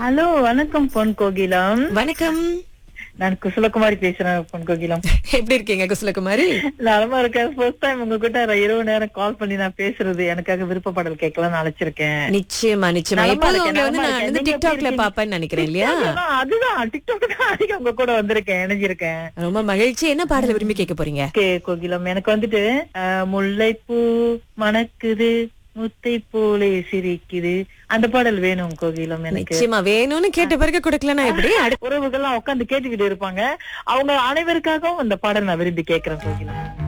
Hello வணக்கம் பொன் கோகிலம் வணக்கம் நான் குசலகுமாரி பேசுறேன் பொன் கோகிலம் எப்படி இருக்கீங்க குசலகுமாரி நலமா இருக்கேன் ஃபர்ஸ்ட் டைம் உங்ககிட்ட இரவு நேரம் கால் பண்ணி நான் பேசுறது எனக்காக விருப்பப்பாடல் கேட்கலாம்னு அழைச்சிருக்கேன் நிச்சயமா நிச்சயமா நலமா எப்போதும் இருக்கேன், உங்களை வந்து நலமா நான் இருக்கேன். வந்து நீங்க எப்படி டிக்டாக்ல இருக்கீங்க? பாப்பேன்னு நினைக்கிறேன் இல்லையா TikTok தான், அதுதான் டிக்டாக் தான் அதிகம் உங்க கூட வந்திருக்கேன் இணைஞ்சிருக்கேன் ரொம்ப மகிழ்ச்சி என்ன பாடல விரும்பி கேட்க போறீங்க ஓகே கோகிலம் எனக்கு வந்துட்டு அஹ், முல்லைப்பூ மணக்குது முத்தை போலே சிரிக்குது அந்த பாடல் வேணும் கோகிலம் எனக்கு நிச்சயமா வேணும்னு கேட்ட பிறகு கொடுக்கலனா எப்படி அடுத்த உறவுகள்லாம் உட்கார்ந்து கேட்டுக்கிட்டு இருப்பாங்க அவங்க அனைவருக்காகவும் இந்த பாடல் நான் விரும்பி கேட்கிறேன் கோகிலம்